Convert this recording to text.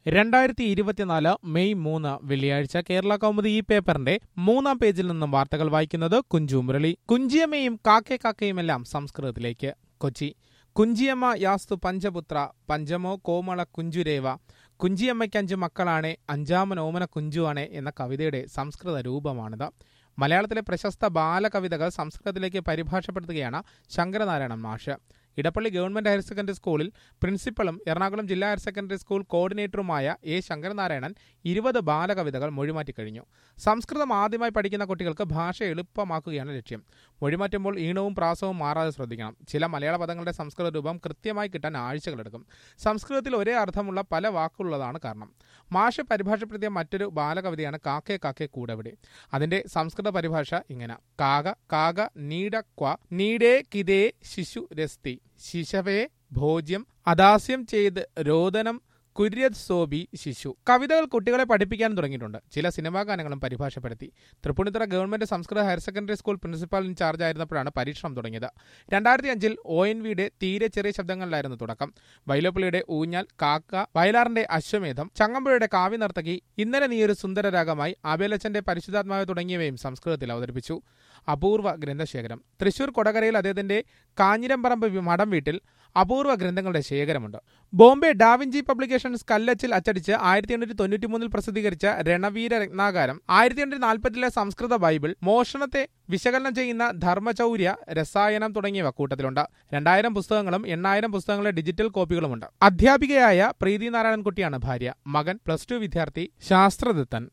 രണ്ടായിരത്തി ഇരുപത്തിനാല് മെയ് മൂന്ന് വെള്ളിയാഴ്ച കേരള കൗമുദി ഈ പേപ്പറിന്റെ മൂന്നാം പേജിൽ നിന്നും വാർത്തകൾ വായിക്കുന്നത് കുഞ്ചു മുരളി കുഞ്ചിയമ്മയും കാക്കേ കാക്കയുമെല്ലാം സംസ്കൃതത്തിലേക്ക് കൊച്ചി കുഞ്ചിയമ്മ യാസ്തു പഞ്ചപുത്ര പഞ്ചമോ കോമള കുഞ്ചുരേവ കുഞ്ചിയമ്മയ്ക്കഞ്ച് മക്കളാണേ അഞ്ചാമൻ ഓമന കുഞ്ചുവാണേ എന്ന കവിതയുടെ സംസ്കൃത രൂപമാണിത് മലയാളത്തിലെ പ്രശസ്ത ബാലകവിതകൾ സംസ്കൃതത്തിലേക്ക് പരിഭാഷപ്പെടുത്തുകയാണ് ശങ്കരനാരായണൻ മാഷ് ഇടപ്പള്ളി ഗവൺമെന്റ് ഹയർ സെക്കൻഡറി സ്കൂളിൽ പ്രിൻസിപ്പളും എറണാകുളം ജില്ലാ ഹയർ സെക്കൻഡറി സ്കൂൾ കോർഡിനേറ്ററുമായ എ ശങ്കരനാരായണൻ ഇരുപത് ബാലകവിതകൾ മൊഴിമാറ്റി കഴിഞ്ഞു സംസ്കൃതം ആദ്യമായി പഠിക്കുന്ന കുട്ടികൾക്ക് ഭാഷ എളുപ്പമാക്കുകയാണ് ലക്ഷ്യം മൊഴിമാറ്റുമ്പോൾ ഈണവും പ്രാസവും മാറാതെ ശ്രദ്ധിക്കണം ചില മലയാള പദങ്ങളുടെ സംസ്കൃത രൂപം കൃത്യമായി കിട്ടാൻ ആഴ്ചകളെടുക്കും സംസ്കൃതത്തിൽ ഒരേ അർത്ഥമുള്ള പല വാക്കുള്ളതാണ് കാരണം മാഷ് പരിഭാഷപ്പെടുത്തിയ മറ്റൊരു ബാലകവിതയാണ് കാക്കേ കാക്കേ കൂടവിടെ അതിന്റെ സംസ്കൃത പരിഭാഷ ഇങ്ങനെ കാക കാക നീട ക്വ നീടേ കിതേ ശിശു രസ്തി ശിശവേ ഭോജ്യം അദാസ്യം ചെയ്ത് രോദനം കുര്യത് സോബി ശിശു കവിതകൾ കുട്ടികളെ പഠിപ്പിക്കാൻ തുടങ്ങിയിട്ടുണ്ട് ചില സിനിമാ ഗാനങ്ങളും പരിഭാഷപ്പെടുത്തി തൃപ്പൂണിത്തുറ ഗവൺമെന്റ് സംസ്കൃത higher secondary school principal in charge ആയിരുന്നപ്പോഴാണ് പരീക്ഷണം തുടങ്ങിയത് രണ്ടായിരത്തി അഞ്ചിൽ ഒ എൻ വിയുടെ തീരെ ചെറിയ ശബ്ദങ്ങളിലായിരുന്നു തുടക്കം വൈലോപ്പിള്ളിയുടെ ഊഞ്ഞാൽ കാക്ക വയലാറിന്റെ അശ്വമേധം ചങ്ങമ്പുഴയുടെ കാവ്യനർത്തകി ഇന്നലെ നീയൊരു സുന്ദരരാഗമായി ആബേലച്ചന്റെ പരിശുദ്ധാത്മാവ് തുടങ്ങിയവയും സംസ്കൃതത്തിൽ അവതരിപ്പിച്ചു അപൂർവ ഗ്രന്ഥശേഖരം തൃശൂർ കൊടകരയിൽ അദ്ദേഹത്തിന്റെ കാഞ്ഞിരമ്പറമ്പ് മഠം വീട്ടിൽ അപൂർവ ഗ്രന്ഥങ്ങളുടെ ശേഖരമുണ്ട് ബോംബെ ഡാവിഞ്ചി പബ്ലിക്കേഷൻസ് കല്ലച്ചിൽ അച്ചടിച്ച് ആയിരത്തി എണ്ണൂറ്റി തൊണ്ണൂറ്റി മൂന്നിൽ പ്രസിദ്ധീകരിച്ച രണവീര രത്നാകാരം ആയിരത്തി എണ്ണൂറ്റി നാൽപ്പത്തിലെ സംസ്കൃത ബൈബിൾ മോഷണത്തെ വിശകലനം ചെയ്യുന്ന ധർമ്മചൗര്യ രസായനം തുടങ്ങിയവ കൂട്ടത്തിലുണ്ട് രണ്ടായിരം പുസ്തകങ്ങളും എണ്ണായിരം പുസ്തകങ്ങളുടെ ഡിജിറ്റൽ കോപ്പികളുമുണ്ട് അധ്യാപികയായ പ്രീതി നാരായണൻകുട്ടിയാണ് ഭാര്യ മകൻ പ്ലസ് ടു വിദ്യാർത്ഥി ശാസ്ത്രദത്തൻ